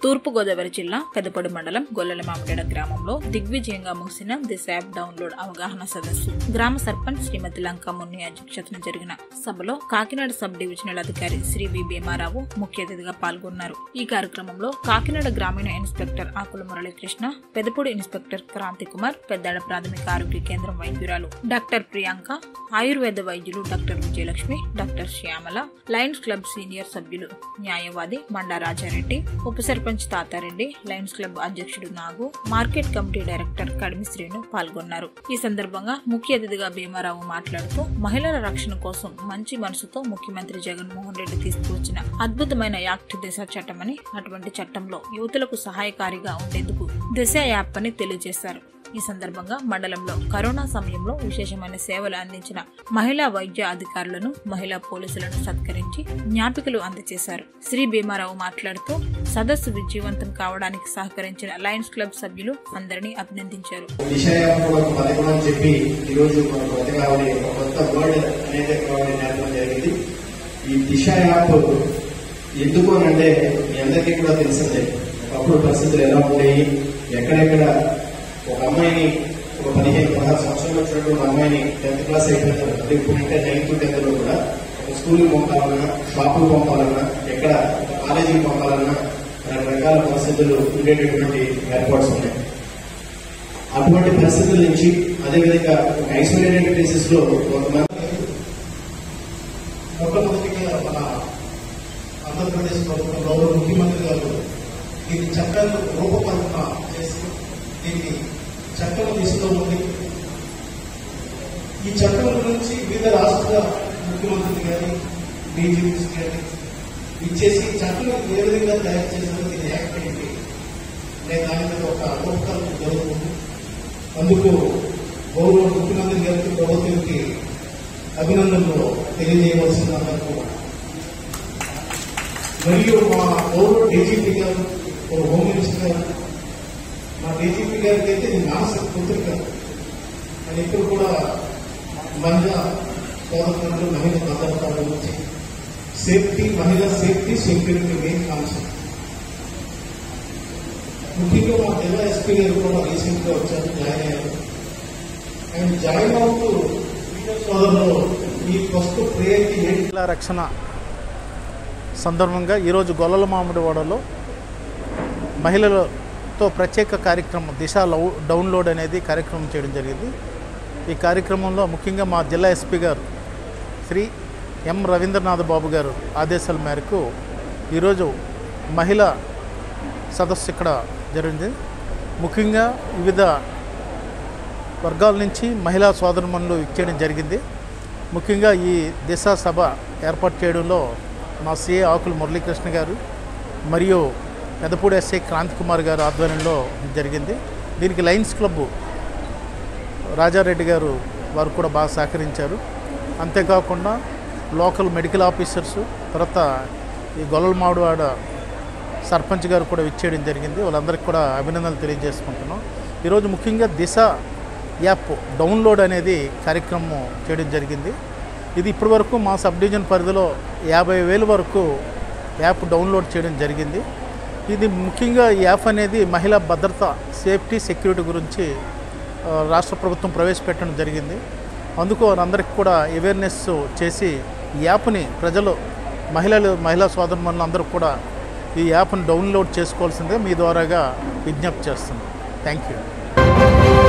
తూర్పుగోదావరి జిల్లా పెదపొడి మండలం గొల్లల మామిడేడ గ్రామంలో దిగ్విజయంగా ముగిసిన దిస్ యాప్ డౌన్లోడ్ అవగాహన సదస్సు గ్రామ సర్పంచ్ శ్రీమతి లంకా మున్ని అధ్యక్షతన జరిగిన సభలో కాకినాడ సబ్ డివిజనల్ అధికారి శ్రీ వి భీమారావు ముఖ్య అతిథిగా పాల్గొన్నారు ఈ కార్యక్రమంలో కాకినాడ గ్రామీణ ఇన్స్పెక్టర్ ఆకుల మురళీకృష్ణ పెదపొడి ఇన్స్పెక్టర్ క్రాంతి కుమార్ పెద్దాడ ప్రాథమిక ఆరోగ్య కేంద్రం వైద్యురాలు డాక్టర్ ప్రియాంక ఆయుర్వేద వైద్యులు doctor Vijayalakshmi doctor Shyamala Lions Club senior సభ్యులు న్యాయవాది మండా రాజారెడ్డి ఉప సర్పంచ్ తాతారెడ్డి లయన్స్ క్లబ్ అధ్యక్షుడు Nagu market committee director Kadimi Srinu పాల్గొన్నారు ఈ సందర్భంగా ముఖ్య అతిథిగా భీమారావు మాట్లాడుతూ మహిళల రక్షణ కోసం మంచి మనసుతో ముఖ్యమంత్రి జగన్మోహన్ రెడ్డి తీసుకువచ్చిన అద్భుతమైన యాక్ట్ దిశ చట్టమని అటువంటి చట్టంలో యువతులకు సహాయకారిగా ఉండేందుకు దిశ యాప్ అని తెలియజేశారు ఈ సందర్భంగా మండలంలో కరోనా సమయంలో విశేషమైన సేవలు అందించిన మహిళా వైద్య అధికారులను మహిళా పోలీసులను సత్కరించి జ్ఞాపికలు అందజేశారు శ్రీ భీమారావు మాట్లాడుతూ సదస్సు విజయవంతం కావడానికి సహకరించిన లయన్స్ క్లబ్ సభ్యులు అందరినీ అభినందించారు దిశ యాప్ కూడా ఒక పథకం అని చెప్పి ఈరోజు మనకు కొత్తగావని ఒక కొత్త వర్డ్ అనేది కావడం నేర్పడం జరిగింది ఈ దిశ యాప్ ఎందుకు అని అంటే మీ అందరికీ కూడా తెలిసిందే ఒకప్పుడు పరిస్థితులు ఎలా ఉండేవి ఎక్కడెక్కడ ఒక అమ్మాయిని ఒక పదిహేను పదహారు సంవత్సరాలు వచ్చినటువంటి ఒక అమ్మాయిని టెన్త్ క్లాస్ అయిపోయిన అదే ఇప్పుడు ఇంకా నైన్త్ టెన్త్ లో కూడా ఒక స్కూల్కి పంపాలన్నా షాపుకి పంపాలన్నా ఎక్కడ కాలేజీకి పంపాలన్నా రకరకాల పరిస్థితులు ఉండేటటువంటి ఏర్పాట్స్ ఉన్నాయి అటువంటి పరిస్థితుల నుంచి అదేవిధంగా ఐసోలేటెడ్ ప్లేసెస్ లో కొంతమంది మొట్టమొదటిగా మన ఆంధ్రప్రదేశ్ ప్రభుత్వం గౌరవ ముఖ్యమంత్రి గారు దీన్ని చట్టాలు రూపకల్పన చేసి దీన్ని చట్టం దిశలో ఉంది ఈ చట్టం గురించి వివిధ రాష్ట్ర ముఖ్యమంత్రులు కానీ డీజీపీస్ కానీ ఇచ్చేసి ఈ చట్టం ఏ విధంగా తయారు చేశారో దీని యాక్ట్ ఏంటి అనే దాని మీద ఒక రూపకల్పన జరుగుతుంది అందుకు గౌరవ ముఖ్యమంత్రి గారికి ప్రభుత్వానికి అభినందనలు తెలియజేయవలసిందందరూ మరియు మా గౌరవ డీజీపీ గారు ఒక హోమ్ మినిస్టర్ గారు మా డీజీపీ గారికి అయితే ఇది మానసిక పుత్రిక అని ఇప్పుడు కూడా మహిళా సోదరులు మహిళా భద్రత గురించి సేఫ్టీ మహిళా సేఫ్టీ సెక్యూరిటీ మెయిన్ కాన్సెప్ట్ ముఖ్యంగా మా జిల్లా ఎస్పీ గారు కూడా రీసెంట్ గా వచ్చారు జాయిన్ అయ్యారు అండ్ జాయిన్ అవుతూ సోదరులు ఈ ఫస్ట్ ప్రేయర్కి ఏంటి మహిళా రక్షణ సందర్భంగా ఈరోజు గొల్లల మామిడివాడలో మహిళలతో ప్రత్యేక కార్యక్రమం దిశ లవ్ డౌన్లోడ్ అనేది కార్యక్రమం చేయడం జరిగింది ఈ కార్యక్రమంలో ముఖ్యంగా మా జిల్లా ఎస్పీ గారు శ్రీ ఎం రవీంద్రనాథ్ బాబు గారు ఆదేశాల మేరకు ఈరోజు మహిళా సదస్సు ఇక్కడ జరిగింది ముఖ్యంగా వివిధ వర్గాల నుంచి మహిళా సోదరుమణులు ఇచ్చేయడం జరిగింది ముఖ్యంగా ఈ దిశ సభ ఏర్పాటు చేయడంలో మా సిఏ ఆకుల మురళీకృష్ణ గారు మరియు పెదపూడి ఎస్ఐ క్రాంతి కుమార్ గారు ఆధ్వర్యంలో జరిగింది దీనికి లయన్స్ క్లబ్ రాజారెడ్డి గారు వారు కూడా బాగా సహకరించారు అంతేకాకుండా లోకల్ మెడికల్ ఆఫీసర్సు తర్వాత ఈ గొల్లల మామిడివాడ సర్పంచ్ గారు కూడా ఇచ్చేయడం జరిగింది వాళ్ళందరికీ కూడా అభినందనలు తెలియజేసుకుంటున్నాం ఈరోజు ముఖ్యంగా దిశ యాప్ డౌన్లోడ్ అనేది కార్యక్రమం చేయడం జరిగింది ఇది ఇప్పటివరకు మా సబ్ డివిజన్ పరిధిలో యాభై వేల వరకు యాప్ డౌన్లోడ్ చేయడం జరిగింది ఇది ముఖ్యంగా ఈ యాప్ అనేది మహిళా భద్రత సేఫ్టీ సెక్యూరిటీ గురించి ఆ, రాష్ట్ర ప్రభుత్వం ప్రవేశపెట్టడం జరిగింది అందుకు వారందరికీ కూడా అవేర్నెస్ చేసి ఈ యాప్ని ప్రజలు మహిళలు మహిళా సోదరుమణులు అందరూ కూడా ఈ యాప్ని డౌన్లోడ్ చేసుకోవాల్సిందే మీ ద్వారాగా విజ్ఞప్తి చేస్తున్నాం థ్యాంక్ యూ